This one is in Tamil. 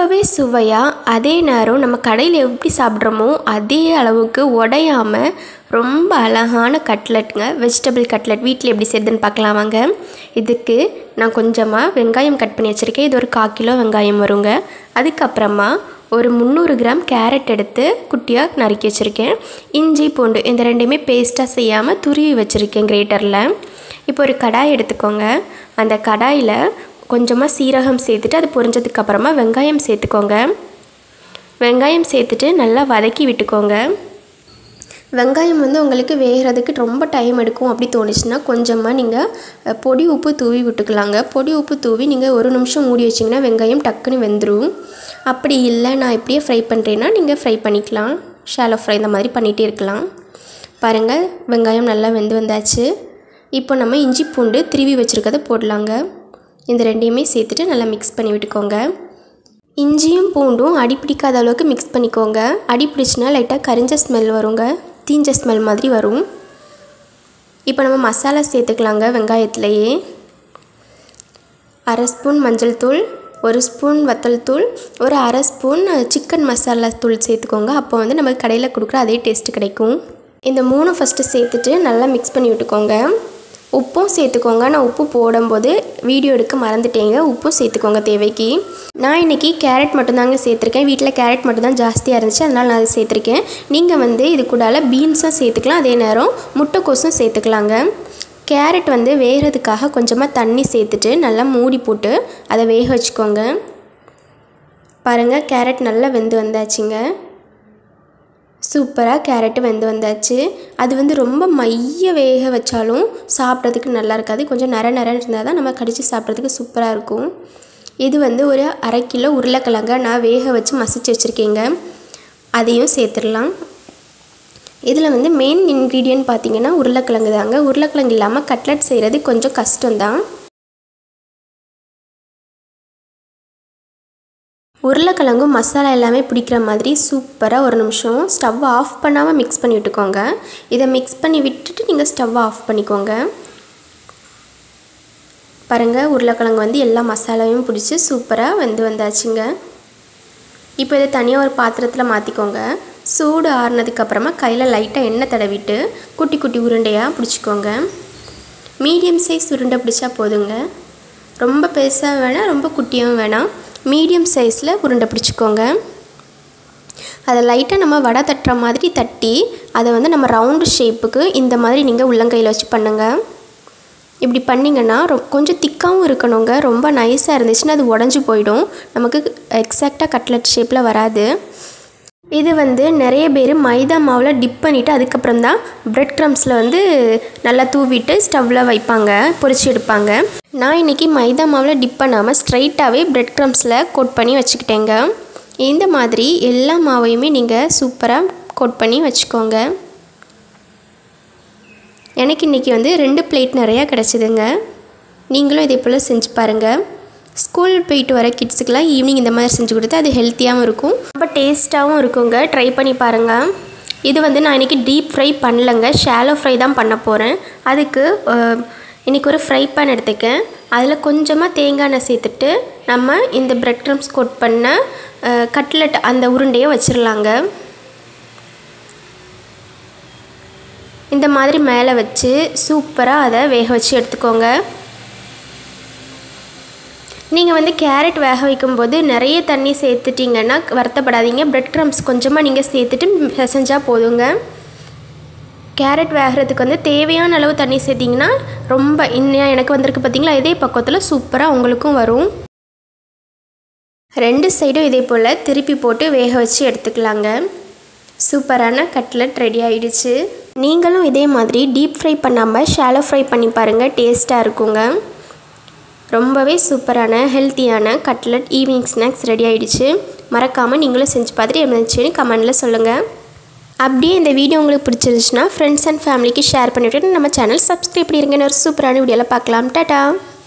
ரொம்பவே சுவையாக அதே நேரம் நம்ம கடையில் எப்படி சாப்பிட்றோமோ அதே அளவுக்கு உடையாமல் ரொம்ப அழகான கட்லெட்டுங்க வெஜிடபிள் கட்லெட் வீட்டில் எப்படி செய்யுதுன்னு பார்க்கலாம் வாங்க இதுக்கு நான் கொஞ்சமாக வெங்காயம் கட் பண்ணி வச்சுருக்கேன் இது ஒரு கால் கிலோ வெங்காயம் வருங்க அதுக்கப்புறமா ஒரு முந்நூறு கிராம் கேரட் எடுத்து குட்டியாக நறுக்கி வச்சுருக்கேன் இஞ்சி பூண்டு இந்த ரெண்டையுமே பேஸ்ட்டாக செய்யாமல் துருவி வச்சுருக்கேன் கிரேட்டரில் இப்போ ஒரு கடாய் எடுத்துக்கோங்க அந்த கடாயில் கொஞ்சமாக சீரகம் சேர்த்துட்டு அது பொரிஞ்சதுக்கு அப்புறமா வெங்காயம் சேர்த்துக்கோங்க வெங்காயம் சேர்த்துட்டு நல்லா வதக்கி விட்டுக்கோங்க வெங்காயம் வந்து உங்களுக்கு வேகிறதுக்கு ரொம்ப டைம் எடுக்கும் அப்படி தோணுச்சுன்னா கொஞ்சமாக நீங்கள் அஹ், பொடி உப்பு தூவி விட்டுக்கலாங்க பொடி உப்பு தூவி நீங்கள் ஒரு நிமிஷம் மூடி வச்சிங்கன்னா வெங்காயம் டக்குன்னு வெந்துடும் அப்படி இல்லை நான் இப்படியே ஃப்ரை பண்ணுறேன்னா நீங்கள் ஃப்ரை பண்ணிக்கலாம் ஷாலோ ஃப்ரை இந்த மாதிரி பண்ணிகிட்டே இருக்கலாம் பாருங்கள் வெங்காயம் நல்லா வெந்து வந்தாச்சு இப்போ நம்ம இஞ்சி பூண்டு திருவி வச்சுருக்கதை போடலாங்க இந்த ரெண்டையுமே சேர்த்துட்டு நல்லா மிக்ஸ் பண்ணி விட்டுக்கோங்க இஞ்சியும் பூண்டும் அடி பிடிக்காத அளவுக்கு மிக்ஸ் பண்ணிக்கோங்க அடி பிடிச்சினா லைட்டாக கரிஞ்ச ஸ்மெல் வருங்க தீஞ்ச ஸ்மெல் மாதிரி வரும் இப்போ நம்ம மசாலா சேர்த்துக்கலாங்க வெங்காயத்துலேயே அரை ஸ்பூன் மஞ்சள் தூள் ஒரு ஸ்பூன் வத்தல் தூள் ஒரு அரை ஸ்பூன் சிக்கன் மசாலா தூள் சேர்த்துக்கோங்க அப்போ வந்து நம்ம கடையில் கொடுக்குற அதே டேஸ்ட்டு கிடைக்கும் இந்த மூணு ஃபஸ்ட்டு சேர்த்துட்டு நல்லா மிக்ஸ் பண்ணி விட்டுக்கோங்க உப்பும் சேர்த்துக்கோங்க நான் உப்பு போடும்போது வீடியோ எடுக்க மறந்துட்டேங்க உப்பும் சேர்த்துக்கோங்க தேவைக்கு நான் இன்றைக்கி கேரட் மட்டும்தாங்க சேர்த்துருக்கேன் வீட்டில் கேரட் மட்டும்தான் ஜாஸ்தியாக இருந்துச்சு அதனால் நான் அதை சேர்த்துருக்கேன் நீங்கள் வந்து இது கூடால பீன்ஸும் சேர்த்துக்கலாம் அதே நேரம் முட்டைக்கோஸும் சேர்த்துக்கலாங்க கேரட் வந்து வேகிறதுக்காக கொஞ்சமாக தண்ணி சேர்த்துட்டு நல்லா மூடி போட்டு அதை வேக வச்சுக்கோங்க பாருங்கள் கேரட் நல்லா வெந்து வந்தாச்சுங்க சூப்பராக கேரட்டு வெந்து வந்தாச்சு அது வந்து ரொம்ப மைய வேக வச்சாலும் சாப்பிட்றதுக்கு நல்லா இருக்காது கொஞ்சம் நர நர இருந்தால் தான் நம்ம கடித்து சாப்பிட்றதுக்கு சூப்பராக இருக்கும் இது வந்து ஒரு அரை கிலோ உருளைக்கிழங்க நான் வேக வச்சு மசிச்சு வச்சுருக்கேங்க அதையும் சேர்த்துடலாம் இதில் வந்து மெயின் இன்க்ரீடியன்ட் பார்த்தீங்கன்னா உருளைக்கிழங்கு தாங்க உருளைக்கிழங்கு இல்லாமல் கட்லெட் செய்கிறது கொஞ்சம் கஷ்டம்தான் உருளைக்கிழங்கும் மசாலா எல்லாமே பிடிக்கிற மாதிரி சூப்பராக ஒரு நிமிஷம் ஸ்டவ் ஆஃப் பண்ணாமல் மிக்ஸ் பண்ணி விட்டுக்கோங்க இதை மிக்ஸ் பண்ணி விட்டுட்டு நீங்கள் ஸ்டவ் ஆஃப் பண்ணிக்கோங்க பாருங்கள் உருளைக்கிழங்கு வந்து எல்லா மசாலாவையும் பிடிச்சி சூப்பராக வந்து வந்தாச்சுங்க இப்போ இதை தனியாக ஒரு பாத்திரத்தில் மாற்றிக்கோங்க சூடு ஆறுனதுக்கப்புறமா கையில் லைட்டாக எண்ணெய் தடவிட்டு குட்டி குட்டி உருண்டையாக பிடிச்சிக்கோங்க மீடியம் சைஸ் உருண்டை பிடிச்சா போதுங்க ரொம்ப பெருசாக வேணாம் ரொம்ப குட்டியாகவும் வேணாம் மீடியம் சைஸில் உருண்டை பிடிச்சிக்கோங்க அதை லைட்டாக நம்ம வடை தட்டுற மாதிரி தட்டி அதை வந்து நம்ம ரவுண்டு ஷேப்புக்கு இந்த மாதிரி நீங்கள் உள்ளங்கையில் வச்சு பண்ணுங்கள் இப்படி பண்ணிங்கன்னா ரொ கொஞ்சம் திக்காகவும் இருக்கணுங்க ரொம்ப நைஸாக இருந்துச்சுன்னா அது உடஞ்சி போயிடும் நமக்கு எக்ஸாக்டாக கட்லெட் ஷேப்பில் வராது இது வந்து நிறைய பேர் மைதா மாவில் டிப் பண்ணிவிட்டு அதுக்கப்புறம் தான் ப்ரெட் க்ரம்ஸில் வந்து நல்லா தூவிட்டு ஸ்டவ்வில் வைப்பாங்க பொரிச்சு எடுப்பாங்க நான் இன்றைக்கி மைதா மாவில் டிப் பண்ணாமல் ஸ்ட்ரைட்டாகவே ப்ரெட் க்ரம்ஸில் கோட் பண்ணி வச்சுக்கிட்டேங்க இந்த மாதிரி எல்லா மாவையுமே நீங்கள் சூப்பராக கோட் பண்ணி வச்சுக்கோங்க எனக்கு இன்றைக்கி வந்து ரெண்டு பிளேட் நிறையா கிடச்சிதுங்க நீங்களும் இதே போல் செஞ்சு பாருங்கள் ஸ்கூல் போயிட்டு வர கிட்ஸுக்கெலாம் ஈவினிங் இந்த மாதிரி செஞ்சு கொடுத்து அது ஹெல்த்தியாகவும் இருக்கும் ரொம்ப டேஸ்ட்டாகவும் இருக்குங்க ட்ரை பண்ணி பாருங்கள் இது வந்து நான் இன்றைக்கி டீப் ஃப்ரை பண்ணலங்க ஷாலோ ஃப்ரை தான் பண்ண போகிறேன் அதுக்கு அஹ், இன்றைக்கி ஒரு ஃப்ரை பேன் எடுத்துக்கேன் அதில் கொஞ்சமாக தேங்காய் எண்ணெய் சேர்த்துட்டு நம்ம இந்த பிரெட் க்ரம்ஸ் கோட் பண்ண அஹ், கட்லெட் அந்த உருண்டையை வச்சிடலாங்க இந்த மாதிரி மேலே வச்சு சூப்பராக அதை வேக வச்சு எடுத்துக்கோங்க நீங்கள் வந்து கேரட் வேக வைக்கும்போது நிறைய தண்ணி சேர்த்துட்டிங்கன்னா வருத்தப்படாதீங்க பிரெட் க்ரம்ஸ் கொஞ்சமாக நீங்கள் சேர்த்துட்டு பிசைஞ்சால் போதுங்க கேரட் வேகிறதுக்கு வந்து தேவையான அளவு தண்ணி சேர்த்திங்கன்னா ரொம்ப இன்னும் எனக்கு வந்திருக்கு பார்த்தீங்களா இதே பக்கத்தில் சூப்பராக உங்களுக்கும் வரும் ரெண்டு சைடும் இதே போல் திருப்பி போட்டு வேக வச்சு எடுத்துக்கலாங்க சூப்பரான கட்லெட் ரெடி ஆயிடுச்சு நீங்களும் இதே மாதிரி டீப் ஃப்ரை பண்ணாமல் ஷாலோ ஃப்ரை பண்ணி பாருங்கள் டேஸ்ட்டாக இருக்குங்க ரொம்பவே சூப்பரான ஹெல்த்தியான கட்லெட் ஈவினிங் ஸ்நாக்ஸ் ரெடி ஆயிடுச்சு மறக்காமல் நீங்களும் செஞ்சு பார்த்துட்டு இருந்துச்சுன்னு கமெண்டில் சொல்லுங்கள் அப்படியே இந்த வீடியோ உங்களுக்கு பிடிச்சிருந்துச்சுன்னா ஃப்ரெண்ட்ஸ் அண்ட் ஃபேமிலிக்கு ஷேர் பண்ணிவிட்டு நம்ம சேனல் சப்ஸ்கிரைப் பண்ணிருங்கன்னு ஒரு சூப்பரான வீடியோவில் பார்க்கலாம் டாட்டா